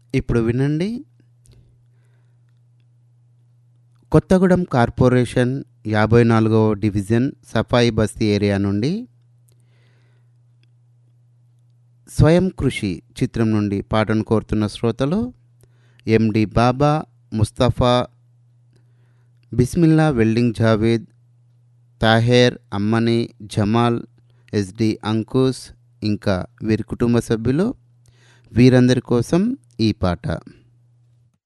ఇప్పుడు వినండి కొత్తగూడెం కార్పొరేషన్ యాభై నాలుగవ డివిజన్ సఫాయి బస్తీ ఏరియా నుండి స్వయం కృషి చిత్రం నుండి పాటను కోరుతున్న శ్రోతలు ఎండి బాబా ముస్తఫా బిస్మిల్లా వెల్డింగ్ జావేద్ తాహేర్ అమ్మని జమాల్ ఎస్డి అంకుష్ ఇంకా వీరి కుటుంబ సభ్యులు వీరందరి కోసం ఈ పాట